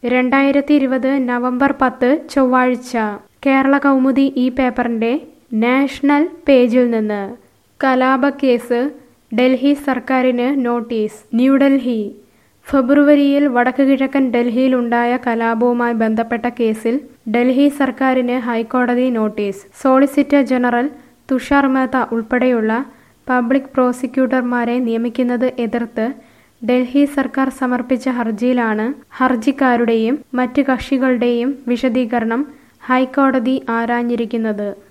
രണ്ടായിരത്തി ഇരുപത് നവംബർ പത്ത് ചൊവ്വാഴ്ച കേരള കൗമുദി ഈ പേപ്പറിന്റെ നാഷണൽ പേജിൽ നിന്ന് കലാപക്കേസ് ഡൽഹി സർക്കാരിന് നോട്ടീസ് ന്യൂഡൽഹി ഫെബ്രുവരിയിൽ വടക്ക് കിഴക്കൻ ഡൽഹിയിലുണ്ടായ കലാപവുമായി ബന്ധപ്പെട്ട കേസിൽ ഡൽഹി സർക്കാരിന് ഹൈക്കോടതി notice solicitor general Tushar Mehta ഉൾപ്പെടെയുള്ള പബ്ലിക് പ്രോസിക്യൂട്ടർമാരെ നിയമിക്കുന്നത് എതിർത്ത് ഡൽഹി സർക്കാർ സമർപ്പിച്ച ഹർജിയിലാണ് ഹർജിക്കാരുടെയും മറ്റ് കക്ഷികളുടെയും വിശദീകരണം ഹൈക്കോടതി ആരാഞ്ഞിരിക്കുന്നത്